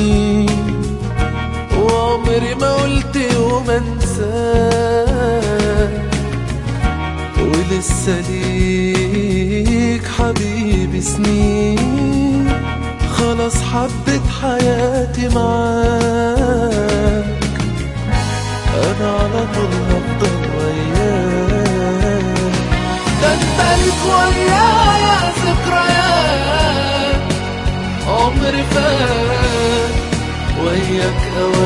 سنين وعمري ما قلت يوم انساك ولسه ليك حبيبي سنين خلاص حبيت حياتي معاك انا على طول هفضل وياك ده انت ليك ويايا ذكريات عمري فات وياك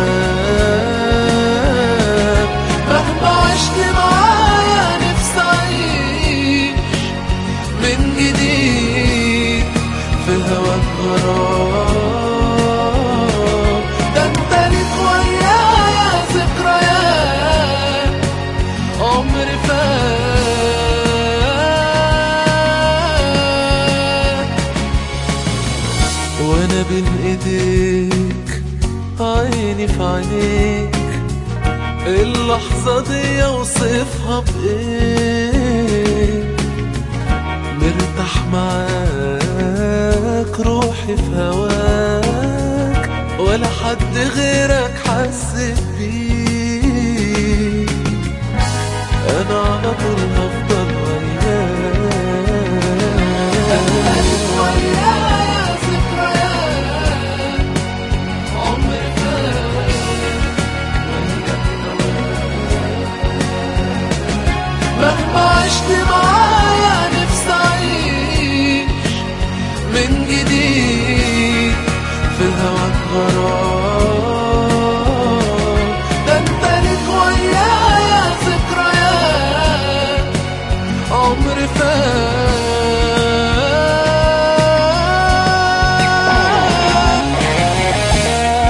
اوام مهما عشت معايا نفسي اعيش من جديد في هواك غرام ده انت ليك ويايا ذكريات عمري فات وانا بين ايديك عيني في عينيك اللحظة دي اوصفها بايه مرتاح معاك روحي في هواك ولا حد غيرك حسيت بيه انا على طول هفضل مهما عشت معايا نفسي اعيش من جديد في هواك غرام ده انت ليك ويايا ذكريات عمري فات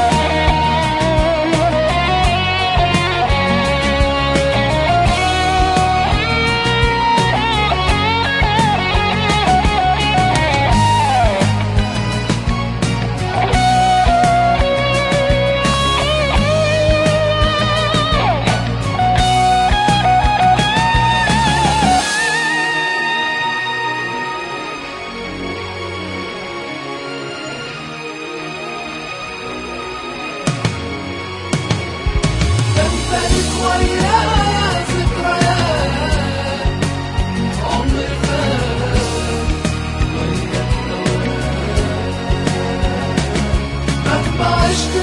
تمتلك ويايا ذكريات عمري فات وياك مهما عشت